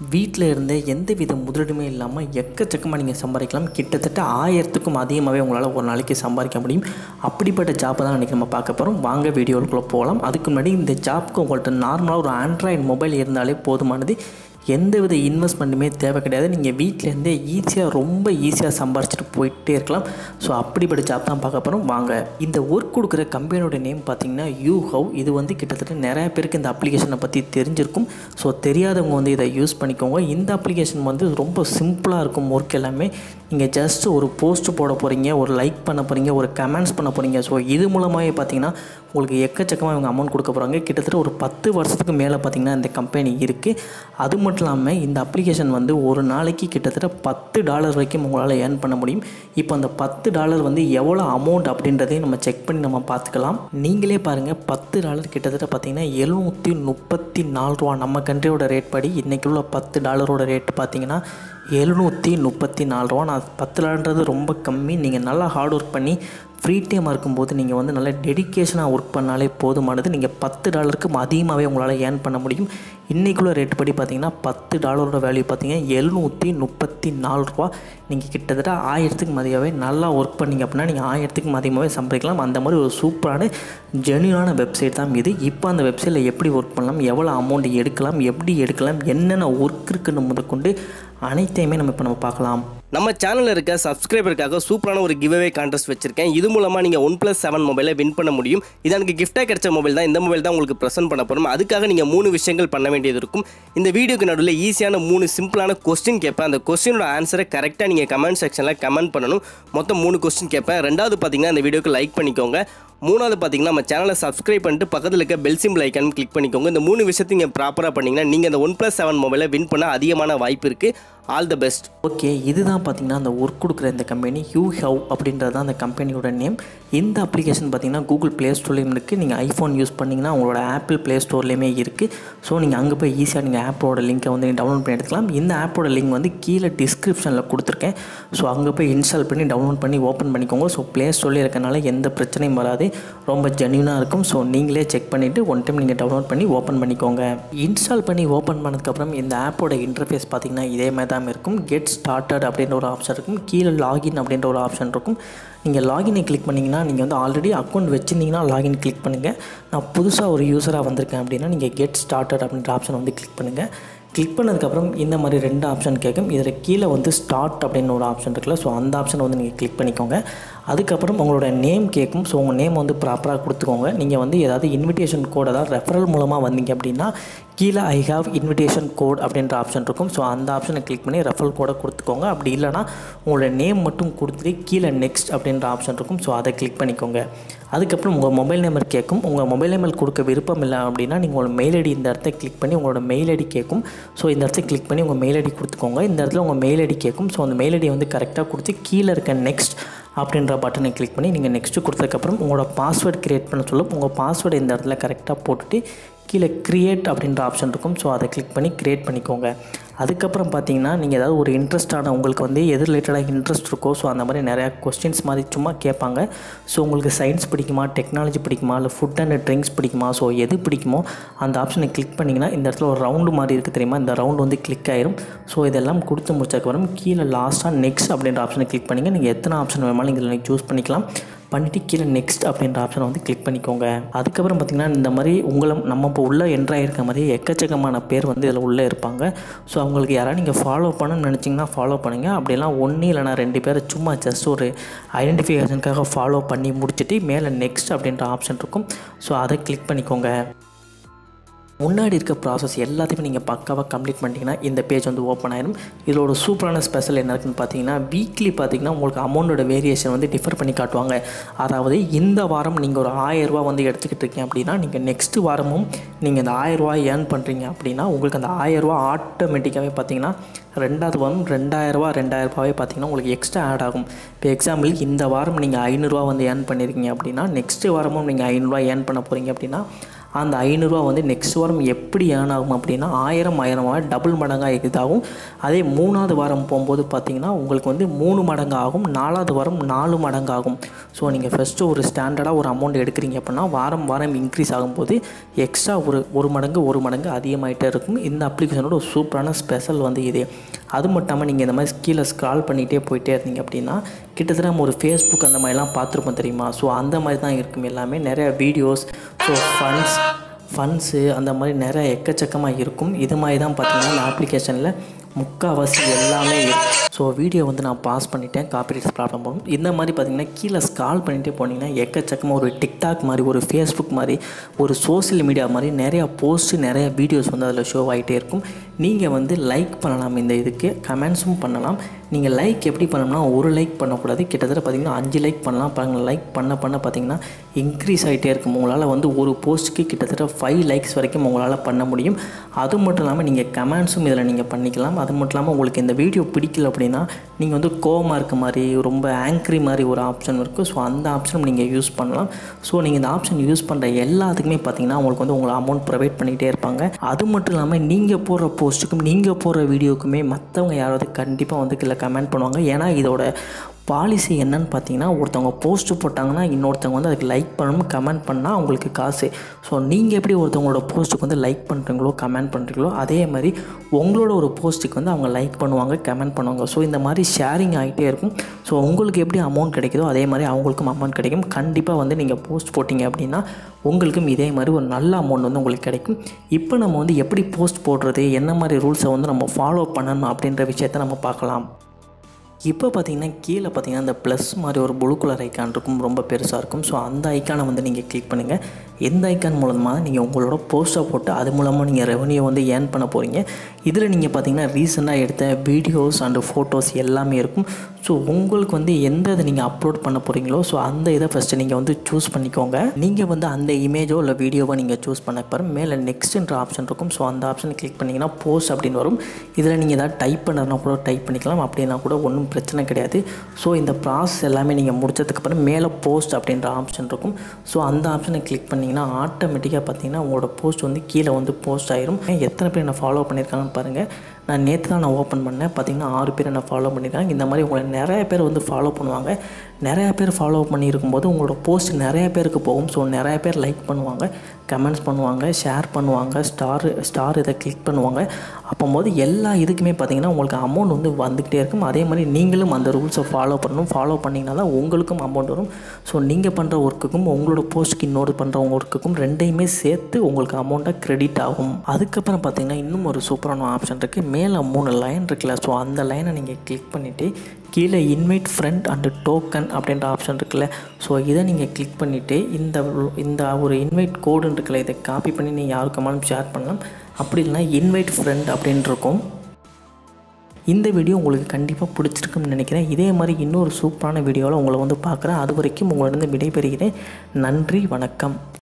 வீட்டில் இருந்தே எந்த வித முதலீடுமே இல்லாமல் எக்கச்சக்கமாக நீங்கள் சம்பாதிக்கலாம் கிட்டத்தட்ட ஆயிரத்துக்கும் அதிகமாகவே உங்களால் ஒரு நாளைக்கு சம்பாதிக்க முடியும் அப்படிப்பட்ட ஜாப்பை தான் இன்றைக்கி நம்ம பார்க்க போகிறோம் வாங்க வீடியோக்குள்ளே போகலாம் அதுக்கு முன்னாடி இந்த ஜாப்க்கு உங்கள்கிட்ட நார்மலாக ஒரு ஆண்ட்ராய்டு மொபைல் இருந்தாலே போதுமானது எந்த வித இன்வெஸ்ட்மெண்ட்டுமே தேவை கிடையாது நீங்கள் வீட்டிலேருந்தே ஈஸியாக ரொம்ப ஈஸியாக சம்பாரிச்சிட்டு போயிட்டே இருக்கலாம் ஸோ அப்படிப்பட்ட ஜாப் தான் பார்க்க போகிறோம் வாங்க இந்த ஒர்க் கொடுக்குற கம்பெனியோட நேம் பார்த்தீங்கன்னா யூ ஹவ் இது வந்து கிட்டத்தட்ட நிறைய பேருக்கு இந்த அப்ளிகேஷனை பற்றி தெரிஞ்சிருக்கும் ஸோ தெரியாதவங்க வந்து இதை யூஸ் பண்ணிக்கோங்க இந்த அப்ளிகேஷன் வந்து ரொம்ப சிம்பிளாக இருக்கும் ஒர்க் எல்லாமே நீங்கள் ஜஸ்ட் ஒரு போஸ்ட் போட போகிறீங்க ஒரு லைக் பண்ண போகிறீங்க ஒரு கமெண்ட்ஸ் பண்ண போகிறீங்க ஸோ இது மூலமாகவே பார்த்தீங்கன்னா உங்களுக்கு எக்கச்சக்கமாக இவங்க அமௌண்ட் கொடுக்க போகிறாங்க கிட்டத்தட்ட ஒரு பத்து வருஷத்துக்கு மேலே பார்த்தீங்கன்னா இந்த கம்பெனி இருக்குது அது மட்டும் இல்லாமல் இந்த அப்ளிகேஷன் வந்து ஒரு நாளைக்கு கிட்டத்தட்ட பத்து டாலர் வரைக்கும் உங்களால் ஏர்ன் பண்ண முடியும் இப்போ அந்த பத்து டாலர் வந்து எவ்வளோ அமௌண்ட் அப்படின்றதையும் நம்ம செக் பண்ணி நம்ம பார்த்துக்கலாம் நீங்களே பாருங்கள் பத்து டாலர் கிட்டத்தட்ட பார்த்தீங்கன்னா எழுநூற்றி முப்பத்தி நாலு ரூபா நம்ம கண்ட்ரியோட ரேட் படி இன்றைக்கி உள்ள பத்து டாலரோட ரேட் பார்த்தீங்கன்னா எழுநூற்றி முப்பத்தி நாலு ரூபா நான் பத்து டாலர்ன்றது ரொம்ப கம்மி நீங்கள் நல்லா ஹார்ட் ஒர்க் பண்ணி ஃப்ரீ டைமாக இருக்கும்போது நீங்கள் வந்து நல்ல டெடிக்கேஷனாக ஒர்க் பண்ணாலே போதுமானது நீங்கள் பத்து டாலருக்கு அதிகமாகவே உங்களால் ஏர்ன் பண்ண முடியும் இன்றைக்குள்ள ரேட் படி பார்த்தீங்கன்னா பத்து டாலரோட வேல்யூ பார்த்தீங்கன்னா எழுநூற்றி முப்பத்தி நாலு ரூபா நீங்கள் கிட்டத்தட்ட ஆயிரத்துக்கு மதியாகவே நல்லா ஒர்க் பண்ணிங்க அப்படின்னா நீங்கள் ஆயிரத்துக்கு அதிகமாகவே சம்பாதிக்கலாம் அந்த மாதிரி ஒரு சூப்பரான ஜென்யூனான வெப்சைட் தான் இது இப்போ அந்த வெப்சைட்டில் எப்படி ஒர்க் பண்ணலாம் எவ்வளோ அமௌண்ட் எடுக்கலாம் எப்படி எடுக்கலாம் என்னென்ன ஒர்க் இருக்குன்னு முதற்கொண்டு அனைத்தையுமே நம்ம இப்போ நம்ம பார்க்கலாம் நம்ம சேனலில் இருக்க சப்ஸ்கிரைபருக்காக சூப்பரான ஒரு கிவ்அவே கான்டெஸ்ட் வச்சிருக்கேன் இது மூலமாக நீங்கள் ஒன் ப்ளஸ் செவன் மொபைலை வின் பண்ண முடியும் இது எனக்கு கிஃப்டாக கிடைச்ச மொபைல் தான் இந்த மொபைல் தான் உங்களுக்கு ப்ரெசென்ட் பண்ண போகிறோம் அதுக்காக நீங்கள் மூணு விஷயங்கள் பண்ண வேண்டியது இருக்கும் இந்த வீடியோக்கு நடுவில் ஈஸியான மூணு சிம்பிளான கொஸ்டின் கேட்பேன் அந்த கொஸ்டினோட ஆன்சரை கரெக்டாக நீங்கள் கமெண்ட் செக்ஷனில் கமெண்ட் பண்ணணும் மொத்தம் மூணு கொஸ்டின் கேட்பேன் ரெண்டாவது பார்த்தீங்கன்னா இந்த வீடியோக்கு லைக் பண்ணிக்கோங்க மூணாவது பார்த்தீங்கன்னா நம்ம சேனலை சப்ஸ்கிரைப் பண்ணிட்டு பக்கத்தில் இருக்க பெல் சிம்பிள் ஐக்கான் கிளிக் பண்ணிக்கோங்க இந்த மூணு விஷயத்தையும் நீங்கள் ப்ராப்பராக பண்ணிங்கன்னா நீங்கள் இந்த ஒன் ப்ளஸ் செவன் மொபைலை வின் பண்ண அதிகமான வாய்ப்பு இருக்குது ஆல் த பெஸ்ட் ஓகே இதுதான் பார்த்தீங்கன்னா அந்த ஒர்க் கொடுக்குற இந்த கம்பெனி யூ ஹவ் அப்படின்றது தான் அந்த கம்பெனியோட நேம் இந்த அப்ளிகேஷன் பார்த்தீங்கன்னா கூகுள் ப்ளே ஸ்டோர்லேயும் இருக்குது நீங்கள் ஐஃபோன் யூஸ் பண்ணிங்கன்னா உங்களோட ஆப்பிள் ப்ளே ஸ்டோர்லேயுமே இருக்குது ஸோ நீங்கள் அங்கே போய் ஈஸியாக நீங்கள் ஆப்போட லிங்க்கை வந்து டவுன்லோட் பண்ணி எடுத்துக்கலாம் இந்த ஆப்போட லிங்க் வந்து கீழே டிஸ்கிரிப்ஷனில் கொடுத்துருக்கேன் ஸோ அங்கே போய் இன்ஸ்டால் பண்ணி டவுன்லோட் பண்ணி ஓப்பன் பண்ணிக்கோங்க ஸோ ப்ளே ஸ்டோர்லேயே இருக்கனால எந்த பிரச்சனையும் வராது ரொம்ப ஜென்யூனாக இருக்கும் ஸோ நீங்களே செக் பண்ணிவிட்டு ஒன் டைம் நீங்கள் டவுன்லோட் பண்ணி ஓப்பன் பண்ணிக்கோங்க இன்ஸ்டால் பண்ணி ஓப்பன் பண்ணதுக்கப்புறம் இந்த ஆப்போட இன்டர்ஃபேஸ் பார்த்தீங்கன்னா இதே மாதிரி தான் இருக்கும் கெட் ஸ்டார்டட் அப்படின்ற ஒரு ஆப்ஷன் இருக்கும் கீழே லாகின் அப்படின்ற ஒரு ஆப்ஷன் இருக்கும் நீங்கள் லாகினை கிளிக் பண்ணிங்கன்னா நீங்கள் வந்து ஆல்ரெடி அக்கௌண்ட் வச்சுருந்தீங்கன்னா லாகின் கிளிக் பண்ணுங்கள் நான் புதுசாக ஒரு யூஸராக வந்திருக்கேன் அப்படின்னா நீங்கள் கெட் ஸ்டார்டட் அப்படின்ற ஆப்ஷன் வந்து கிளிக் பண்ணுங்கள் கிளிக் பண்ணதுக்கப்புறம் இந்த மாதிரி ரெண்டு ஆப்ஷன் கேட்கும் இதில் கீழே வந்து ஸ்டார்ட் அப்படின்னு ஒரு ஆப்ஷன் இருக்குல்ல ஸோ அந்த ஆப்ஷனை வந்து நீங்கள் கிளிக் பண்ணிக்கோங்க அதுக்கப்புறம் உங்களோட நேம் கேட்கும் ஸோ உங்கள் நேம் வந்து ப்ராப்பராக கொடுத்துக்கோங்க நீங்கள் வந்து ஏதாவது இன்விடேஷன் கோட் அதாவது ரெஃபரல் மூலமாக வந்தீங்க அப்படின்னா கீழே ஐ ஹாவ் இன்விடேஷன் கோட் அப்படின்ற ஆப்ஷன் இருக்கும் ஸோ அந்த ஆப்ஷனை கிளிக் பண்ணி ரெஃபரல் கோடை கொடுத்துக்கோங்க அப்படி இல்லைனா உங்களோட நேம் மட்டும் கொடுத்துட்டு கீழே நெக்ஸ்ட் அப்படின்ற ஆப்ஷன் இருக்கும் ஸோ அதை கிளிக் பண்ணிக்கோங்க அதுக்கப்புறம் உங்கள் மொபைல் நம்பர் கேட்கும் உங்கள் மொபைல் நம்பர் கொடுக்க விருப்பம் இல்லை அப்படின்னா நீங்கள் உங்களோட மெயில் ஐடி இந்த இடத்த கிளிக் பண்ணி உங்களோட மெயில் ஐடி கேட்கும் ஸோ இந்த இடத்த கிளிக் பண்ணி உங்கள் மெயில் ஐடி கொடுத்துக்கோங்க இந்த இடத்துல உங்கள் மெயில் ஐடி கேட்கும் ஸோ அந்த மெயில் ஐடி வந்து கரெக்டாக கொடுத்து கீழே இருக்க நெக்ஸ்ட் அப்படின்ற பட்டனை கிளிக் பண்ணி நீங்கள் நெக்ஸ்ட்டு கொடுத்ததுக்கப்புறம் உங்களோட பாஸ்வேர்டு க்ரியேட் பண்ண சொல்லும் உங்கள் பாஸ்வேர்டு இந்த இடத்துல கரெக்டாக போட்டுட்டு கீழே க்ரியேட் அப்படின்ற ஆப்ஷன் இருக்கும் ஸோ அதை கிளிக் பண்ணி க்ரியேட் பண்ணிக்கோங்க அதுக்கப்புறம் பார்த்தீங்கன்னா நீங்கள் ஏதாவது ஒரு இன்ட்ரெஸ்டான உங்களுக்கு வந்து எது ரிலேட்டடாக இன்ட்ரெஸ்ட் இருக்கோ ஸோ அந்த மாதிரி நிறையா கொஸ்டின்ஸ் மாதிரி சும்மா கேட்பாங்க ஸோ உங்களுக்கு சயின்ஸ் பிடிக்குமா டெக்னாலஜி பிடிக்குமா இல்லை ஃபுட் அண்ட் ட்ரிங்க்ஸ் பிடிக்குமா ஸோ எது பிடிக்குமோ அந்த ஆப்ஷனை கிளிக் பண்ணிங்கன்னா இந்த இடத்துல ஒரு ரவுண்டு மாதிரி இருக்குது தெரியுமா இந்த ரவுண்டு வந்து கிளிக் ஆயிரும் ஸோ இதெல்லாம் கொடுத்து முடிச்சதுக்கப்புறம் கீழே லாஸ்ட்டாக நெக்ஸ்ட் அப்படின்ற ஆப்ஷனை கிளிக் பண்ணிங்க நீங்கள் எத்தனை ஆப்ஷன் வேணாலும் இதில் நீங்கள் சூஸ் பண்ணிக்கலாம் பண்ணிவிட்டு கீழே நெக்ஸ்ட் அப்படின்ற ஆப்ஷனை வந்து கிளிக் பண்ணிக்கோங்க அதுக்கப்புறம் பார்த்திங்கன்னா இந்த மாதிரி உங்களை நம்ம இப்போ உள்ளே என்ட்ராயிருக்க மாதிரி எக்கச்சக்கமான பேர் வந்து இதில் உள்ளே இருப்பாங்க ஸோ அவங்களுக்கு யாராவது நீங்கள் ஃபாலோ பண்ணணும்னு நினச்சிங்கன்னா ஃபாலோ பண்ணுங்கள் அப்படிலாம் ஒன்று இல்லைனா ரெண்டு பேரை சும்மா ஜஸ்ட் ஒரு ஐடென்டிஃபிகேஷனுக்காக ஃபாலோ பண்ணி முடிச்சுட்டு மேலே நெக்ஸ்ட் அப்படின்ற ஆப்ஷன் இருக்கும் ஸோ அதை கிளிக் பண்ணிக்கோங்க முன்னாடி இருக்க ப்ராசஸ் எல்லாத்தையுமே நீங்கள் பக்காவாக கம்ப்ளீட் பண்ணிட்டீங்கன்னா இந்த பேஜ் வந்து ஓப்பன் ஆயிரும் இதில் ஒரு சூப்பரான ஸ்பெஷல் என்ன இருக்குன்னு பார்த்தீங்கன்னா வீக்லி பார்த்தீங்கன்னா உங்களுக்கு அமௌண்ட்டோட வேரியேஷன் வந்து டிஃபர் பண்ணி காட்டுவாங்க அதாவது இந்த வாரம் நீங்கள் ஒரு ஆயிரரூவா வந்து எடுத்துக்கிட்டு இருக்கீங்க அப்படின்னா நீங்கள் நெக்ஸ்ட் வாரமும் நீங்கள் இந்த ஆயிரரூவா ஏர்ன் பண்ணுறீங்க அப்படின்னா உங்களுக்கு அந்த ஆயிரரூவா ஆட்டோமேட்டிக்காகவே பார்த்தீங்கன்னா ரெண்டாவது வாரம் ரெண்டாயிரரூவா ரெண்டாயிரரூபாவே பார்த்தீங்கன்னா உங்களுக்கு எக்ஸ்ட்ரா ஆட் ஆகும் இப்போ எக்ஸாம்பிள் இந்த வாரம் நீங்கள் ஐநூறுரூவா வந்து ஏர்ன் பண்ணியிருக்கீங்க அப்படின்னா நெக்ஸ்ட் வாரமும் நீங்கள் ஐநூறுரூவா ஏர்ன் பண்ண போகிறீங்க அப்படின்னா அந்த ஐநூறுரூவா வந்து நெக்ஸ்ட் வாரம் எப்படி ஏர்ன் ஆகும் அப்படின்னா ஆயிரம் ஆயிரமாக டபுள் மடங்காக இதாகும் அதே மூணாவது வாரம் போகும்போது பார்த்தீங்கன்னா உங்களுக்கு வந்து மூணு மடங்கு ஆகும் நாலாவது வாரம் நாலு மடங்கு ஆகும் ஸோ நீங்கள் ஃபஸ்ட்டு ஒரு ஸ்டாண்டர்டாக ஒரு அமௌண்ட் எடுக்கிறீங்க அப்படின்னா வாரம் வாரம் இன்க்ரீஸ் ஆகும்போது எக்ஸ்ட்ரா ஒரு ஒரு மடங்கு ஒரு மடங்கு அதிகமாகிட்டே இருக்கும் இந்த அப்ளிகேஷனோட ஒரு சூப்பரான ஸ்பெஷல் வந்து இது அது மட்டும் இல்லாமல் நீங்கள் இந்த மாதிரி கீழே ஸ்க்ரால் பண்ணிகிட்டே போயிட்டே இருந்தீங்க அப்படின்னா கிட்டத்தட்ட நம்ம ஒரு ஃபேஸ்புக் அந்த மாதிரிலாம் பார்த்துருப்போம் தெரியுமா ஸோ அந்த மாதிரி தான் இருக்கும் எல்லாமே நிறைய வீடியோஸ் ஸோ ஃபண்ட்ஸ் ஃபண்ட்ஸு அந்த மாதிரி நிறைய எக்கச்சக்கமாக இருக்கும் இது மாதிரி தான் பார்த்தீங்கன்னா இந்த அப்ளிகேஷனில் முக்கால்வாசி எல்லாமே ஸோ வீடியோ வந்து நான் பாஸ் பண்ணிட்டேன் காப்பிரைட்ஸ் ப்ராப்ளம் வரும் இந்த மாதிரி பார்த்தீங்கன்னா கீழே ஸ்கால் பண்ணிகிட்டே போனீங்கன்னா எக்கச்சக்கமாக ஒரு டிக்டாக் மாதிரி ஒரு ஃபேஸ்புக் மாதிரி ஒரு சோஷியல் மீடியா மாதிரி நிறையா போஸ்ட்டு நிறைய வீடியோஸ் வந்து அதில் ஷோ ஆகிட்டே இருக்கும் நீங்கள் வந்து லைக் பண்ணலாம் இந்த இதுக்கு கமெண்ட்ஸும் பண்ணலாம் நீங்கள் லைக் எப்படி பண்ணணும்னா ஒரு லைக் பண்ணக்கூடாது கிட்டத்தட்ட பார்த்தீங்கன்னா அஞ்சு லைக் பண்ணலாம் பாருங்கள் லைக் பண்ண பண்ண பார்த்தீங்கன்னா இன்க்ரீஸ் ஆகிட்டே இருக்கும் உங்களால் வந்து ஒரு போஸ்ட்டுக்கு கிட்டத்தட்ட ஃபைவ் லைக்ஸ் வரைக்கும் உங்களால் பண்ண முடியும் அது மட்டும் இல்லாமல் நீங்கள் கமெண்ட்ஸும் இதில் நீங்கள் பண்ணிக்கலாம் அது மட்டும் இல்லாமல் உங்களுக்கு இந்த வீடியோ பிடிக்கல அப்படின்னா நீங்கள் வந்து கோவமாக இருக்க மாதிரி ரொம்ப ஆங்க்ரி மாதிரி ஒரு ஆப்ஷன் இருக்குது ஸோ அந்த ஆப்ஷனும் நீங்கள் யூஸ் பண்ணலாம் ஸோ நீங்கள் இந்த ஆப்ஷன் யூஸ் பண்ணுற எல்லாத்துக்குமே பார்த்தீங்கன்னா உங்களுக்கு வந்து உங்களை அமௌண்ட் ப்ரொவைட் பண்ணிகிட்டே இருப்பாங்க அது மட்டும் இல்லாமல் நீங்கள் போடுற போஸ்ட்டுக்கும் நீங்கள் போடுற வீடியோக்குமே மற்றவங்க யாராவது கண்டிப்பாக வந்து கீழே கமெண்ட் பண்ணுவாங்க ஏன்னா இதோட பாலிசி என்னன்னு பார்த்தீங்கன்னா ஒருத்தவங்க போஸ்ட்டு போட்டாங்கன்னா இன்னொருத்தவங்க வந்து அதுக்கு லைக் பண்ணணும் கமெண்ட் பண்ணால் அவங்களுக்கு காசு ஸோ நீங்கள் எப்படி ஒருத்தவங்களோட போஸ்ட்டுக்கு வந்து லைக் பண்ணுறீங்களோ கமெண்ட் பண்ணுறீங்களோ அதே மாதிரி உங்களோட ஒரு போஸ்ட்டுக்கு வந்து அவங்க லைக் பண்ணுவாங்க கமெண்ட் பண்ணுவாங்க ஸோ இந்த மாதிரி ஷேரிங் ஆகிட்டே இருக்கும் ஸோ உங்களுக்கு எப்படி அமௌண்ட் கிடைக்குதோ அதே மாதிரி அவங்களுக்கும் அமௌண்ட் கிடைக்கும் கண்டிப்பாக வந்து நீங்கள் போஸ்ட் போட்டிங்க அப்படின்னா உங்களுக்கும் இதே மாதிரி ஒரு நல்ல அமௌண்ட் வந்து உங்களுக்கு கிடைக்கும் இப்போ நம்ம வந்து எப்படி போஸ்ட் போடுறது என்ன மாதிரி ரூல்ஸை வந்து நம்ம ஃபாலோ பண்ணணும் அப்படின்ற விஷயத்த நம்ம பார்க்கலாம் இப்போ பார்த்தீங்கன்னா கீழே பார்த்தீங்கன்னா இந்த ப்ளஸ் மாதிரி ஒரு ப்ளூ கலர் ஐக்கான் இருக்கும் ரொம்ப பெருசாக இருக்கும் ஸோ அந்த ஐக்கானை வந்து நீங்கள் கிளிக் பண்ணுங்கள் எந்த ஐக்கான் மூலமாக நீங்கள் உங்களோட போஸ்ட்டை போட்டு அது மூலமாக நீங்கள் ரெவன்யூ வந்து ஏர்ன் பண்ண போகிறீங்க இதில் நீங்கள் பார்த்தீங்கன்னா ரீசெண்டாக எடுத்த வீடியோஸ் அண்டு ஃபோட்டோஸ் எல்லாமே இருக்கும் ஸோ உங்களுக்கு வந்து எந்த இதை நீங்கள் அப்லோட் பண்ண போகிறீங்களோ ஸோ அந்த இதை ஃபஸ்ட்டு நீங்கள் வந்து சூஸ் பண்ணிக்கோங்க நீங்கள் வந்து அந்த இமேஜோ இல்லை வீடியோவோ நீங்கள் சூஸ் பண்ண பிறகு மேலே நெக்ஸ்ட்ன்ற ஆப்ஷன் இருக்கும் ஸோ அந்த ஆப்ஷனை கிளிக் பண்ணிங்கன்னா போஸ்ட் அப்படின்னு வரும் இதில் நீங்கள் ஏதாவது டைப் பண்ணுறதுனா கூட டைப் பண்ணிக்கலாம் அப்படின்னா கூட ஒன்றும் பிரச்சனை கிடையாது ஸோ இந்த ப்ராசஸ் எல்லாமே நீங்கள் முடிச்சதுக்கப்புறம் மேலே போஸ்ட் அப்படின்ற ஆப்ஷன் இருக்கும் ஸோ அந்த ஆப்ஷனை கிளிக் பண்ணிங்கன்னா ஆட்டோமேட்டிக்காக பார்த்தீங்கன்னா உங்களோட போஸ்ட் வந்து கீழே வந்து போஸ்ட் ஆயிரும் எத்தனை பேர் என்ன ஃபாலோ பண்ணியிருக்காங்கன்னு பாருங்கள் நான் நேற்று தான் நான் ஓப்பன் பண்ணேன் பார்த்தீங்கன்னா ஆறு பேர் என்ன ஃபாலோ பண்ணியிருக்காங்க இந்த மாதிரி உங்களை நிறைய பேர் வந்து ஃபாலோ பண்ணுவாங்க நிறைய பேர் ஃபாலோ பண்ணியிருக்கும்போது உங்களோட போஸ்ட் நிறைய பேருக்கு போகும் ஸோ நிறைய பேர் லைக் பண்ணுவாங்க கமெண்ட்ஸ் பண்ணுவாங்க ஷேர் பண்ணுவாங்க ஸ்டார் ஸ்டார் இதை கிளிக் பண்ணுவாங்க அப்போது எல்லா இதுக்குமே பார்த்தீங்கன்னா உங்களுக்கு அமௌண்ட் வந்து வந்துக்கிட்டே இருக்கும் அதே மாதிரி நீங்களும் அந்த ரூல்ஸை ஃபாலோ பண்ணணும் ஃபாலோ பண்ணிங்கன்னா தான் உங்களுக்கும் அமௌண்ட் வரும் ஸோ நீங்கள் பண்ணுற ஒர்க்குக்கும் உங்களோட போஸ்ட்டுக்கு இன்னொரு பண்ணுற ஒர்க்குக்கும் ரெண்டையுமே சேர்த்து உங்களுக்கு அமௌண்ட்டாக கிரெடிட் ஆகும் அதுக்கப்புறம் பார்த்தீங்கன்னா இன்னும் ஒரு சூப்பரான ஆப்ஷன் இருக்குது மேலே மூணு லைன் இருக்குல்ல ஸோ அந்த லைனை நீங்கள் கிளிக் பண்ணிவிட்டு கீழே இன்வைட் ஃப்ரெண்ட் அண்டு டோக்கன் அப்படின்ற ஆப்ஷன் இருக்குல்ல ஸோ இதை நீங்கள் கிளிக் பண்ணிவிட்டு இந்த இந்த ஒரு இன்வைட் கோடுன்னு இருக்குல்ல இதை காப்பி பண்ணி நீங்கள் யாருக்கமாலும் ஷேர் பண்ணலாம் அப்படி இல்லைனா இன்வைட் ஃப்ரெண்ட் அப்படின்னு இருக்கும் இந்த வீடியோ உங்களுக்கு கண்டிப்பாக பிடிச்சிருக்குன்னு நினைக்கிறேன் இதே மாதிரி இன்னொரு சூப்பரான வீடியோவில் உங்களை வந்து பார்க்குறேன் அது வரைக்கும் உங்களிடம் விடைபெறுகிறேன் நன்றி வணக்கம்